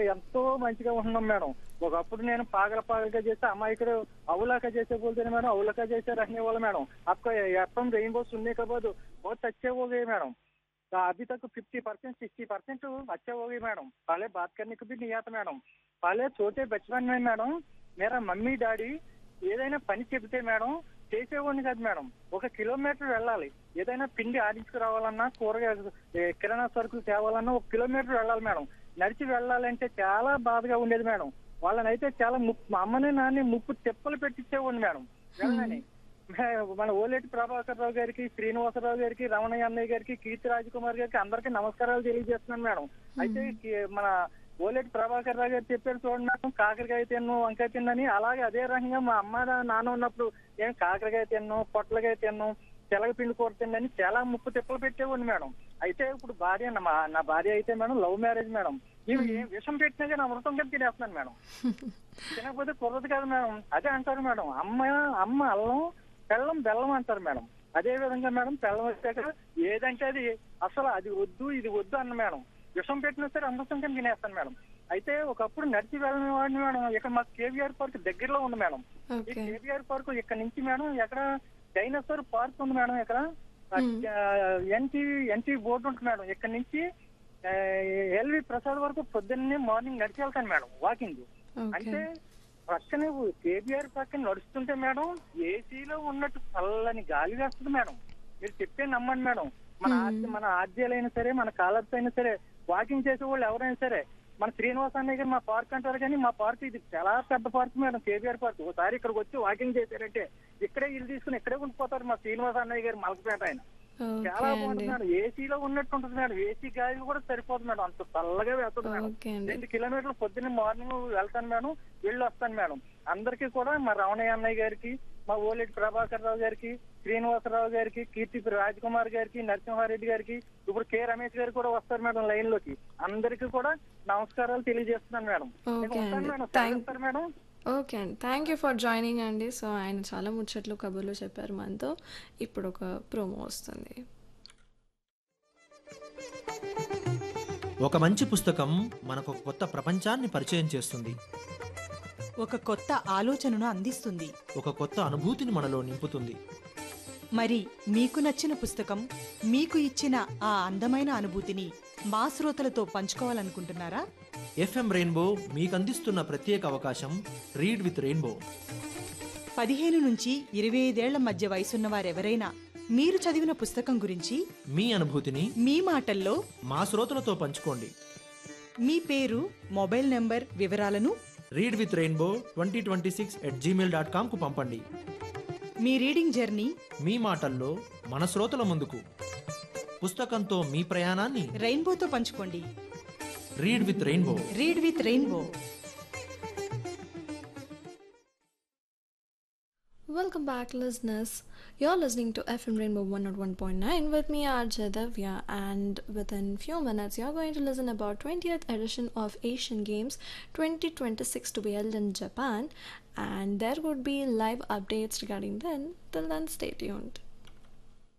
ఎంతో మంచిగా ఉంటున్నాం మేడం ఒకప్పుడు నేను పాగల పాగలగా చేస్తే అమాయకుడు అవులాక చేసే బోల్తే మేడం అవులాక చేసే రహనే వాళ్ళ మేడం आपको एफएम रेनबो सुनने के बाद बहुत अच्छे हो गए मैडम तो अभी तक फिफ्टी परसेंट सिक्सटी परसेंट अच्छे हो गए मैडम पहले बात करने को भी नहीं आता मैडम पहले छोटे बचपन में मैडम मेरा मम्मी డాడీ ఏదైనా పని చెబితే మేడం చేసేవాడిని కాదు మేడం ఒక కిలోమీటర్ వెళ్ళాలి ఏదైనా పిండి ఆడించుకురావాలన్నా కూరగాయలు ఏ, కిరాణా సరుకులు తేవాలన్నా ఒక కిలోమీటర్ వెళ్ళాలి మేడం నడిచి వెళ్ళాలంటే చాలా బాధగా ఉండేది మేడం వాళ్ళని అయితే చాలా ముప్పు మా అమ్మని నాన్ని ముప్పు తెప్పలు పెట్టించేవాడిని మేడం వెళ్ళని మే- మన ఓలేటి ప్రభాకర్ రావు గారికి శ్రీనివాసరావు గారికి రమణయ్య అన్నయ్య గారికి కీర్తి రాజ్ కుమార్ గారికి అందరికీ నమస్కారాలు తెలియజేస్తున్నాను మేడం అయితే కి- మన ఓలేటి ప్రభాకర్ రావు గారు చెప్పారు చూడండి మేడం కాకరకాయ తిన్ను వంకాయ తిన్నని అలాగే అదే రకంగా మా అమ్మ నాన్న ఉన్నప్పుడు ఏం కాకరకాయ తిన్ను పొట్లకాయ తిన్ను తెలగపిండి కూర తిన్నని చాలా ముప్పు తిప్పలు పెట్టేవాడిని మేడం అయితే ఇప్పుడు భార్య నా మా- నా భార్య అయితే మేడం లవ్ మ్యారేజ్ మేడం ఇవి ఏం విషం పెట్టినా కానీ అమృతం కింద తినేస్తున్నాను మేడం తినకపోతే కుర్రదు కాదు మేడం అదే అంటారు మేడం అమ్మ అమ్మ అల్లం బెల్లం బెల్లం అంటారు మేడం అదే విధంగా మేడం బెల్లం వచ్చాక ఏదంటే అది అసలు అది వద్దు ఇది వద్దు అన్న మేడం విషం పెట్టినా సరే అమృతం కింద తినేస్తాను మేడం అయితే ఒకప్పుడు నడిచి వెళ్ళిన వాడిని మేడం ఇక్కడ మాకు కేవీఆర్ పార్క్ దగ్గరలో ఉంది మేడం ఈ ఓకే కేవీఆర్ పార్క్ ఇక్కడ నుంచి మేడం ఎక్కడ డైనోసార్ పార్క్ ఉంది మేడం ఇక్కడ ఎన్టీ ఎన్టీ బోర్డు ఉంటుంది మేడం ఇక్కడ నుంచి ఆ, ఎల్వి ప్రసాద్ వరకు పొద్దున్నే మార్నింగ్ నడిచి వెళ్తాను మేడం వాకింగ్ అంటే ఓకే పక్కనే కేబీఆర్ పక్కన నడుస్తుంటే మేడం ఏసీలో ఉన్నట్టు చల్లని గాలి వేస్తుంది మేడం మీరు చెప్పే నమ్మండి మేడం మన ఆద్య మన ఆద్యాలైనా సరే మన కాలర్స్ అయినా సరే వాకింగ్ చేసే వాళ్ళు ఎవరైనా సరే మన శ్రీనివాస్ అన్నయ్య గారు మా పార్క్ అంటారు కానీ మా పార్క్ ఇది చాలా పెద్ద పార్క్ మేడం కేబీఆర్ పార్క్ ఒకసారి ఇక్కడికి వచ్చి వాకింగ్ చేశారంటే ఇక్కడే ఇల్లు తీసుకుని ఇక్కడే ఉండిపోతారు మా శ్రీనివాస్ అన్నయ్య గారు మలకపేట ఆయన చాలా ఓకే బాగుంటుంది అండి మేడం ఏసీలో ఉన్నట్టు ఉంటుంది మేడం ఏసీ గాలి కూడా సరిపోదు మేడం అంత చల్లగా వేస్తుంది మేడం ఓకే అండి రెండు కిలోమీటర్లు పొద్దున్న మార్నింగ్ వెళ్తాను మేడం వెళ్ళి వస్తాను మేడం అందరికీ కూడా మా రమణయ్య అన్నయ్య గారికి మా ఓలేటి ప్రభాకర్ రావు గారికి శ్రీనివాసరావు గారికి కీర్తి రాజ్ కుమార్ గారికి నరసింహారెడ్డి గారికి ఇప్పుడు కె రమేష్ గారు కూడా వస్తారు మేడం లైన్ లోకి అందరికీ కూడా నమస్కారాలు తెలియజేస్తున్నాను మేడం ఓకే ఇక ఉంటాను అండి. మేడం థాంక్- సెలవు మేడం ఓకే అండి థ్యాంక్ యూ ఫర్ జాయినింగ్ అండి సో ఆయన చాలా ముచ్చట్లు కబుర్లు చెప్పారు మనతో ఇప్పుడు ఒక ప్రోమో వస్తుంది ఒక మంచి పుస్తకం మనకు ఒక కొత్త ప్రపంచాన్ని పరిచయం చేస్తుంది ఒక కొత్త ఆలోచనను అందిస్తుంది ఒక కొత్త అనుభూతిని మనలో నింపుతుంది మరి మీకు నచ్చిన పుస్తకం మీకు ఇచ్చిన ఆ అందమైన అనుభూతిని మా శ్రోతలతో పంచుకోవాలనుకుంటున్నారా ఎఫ్ఎం రెయిన్బో మీకు అందిస్తున్న ప్రత్యేక అవకాశం రీడ్ విత్ రెయిన్బో పదిహేను నుంచి ఇరవై ఐదేళ్ల మధ్య వయసున్న వారెవరైనా మీరు చదివిన పుస్తకం గురించి మీ అనుభూతిని మీ మాటల్లో మా శ్రోతలతో పంచుకోండి మీ పేరు మొబైల్ నెంబర్ వివరాలను read with rainbow twenty twenty six at gmail dot కామ్కు పంపండి మీ రీడింగ్ జర్నీ మీ మాటల్లో మన శ్రోతల ముందుకు పుస్తకంతో మీ ప్రయాణాన్ని రెయిన్బోతో పంచుకోండి read with rainbow read with rainbow Welcome back, listeners. You're listening to FM Rainbow 101.9 with me, RJ Davya, and within few minutes, you're going to listen about 20th edition of Asian Games 2026 to be held in Japan, and there would be live updates regarding then. Till then, stay tuned.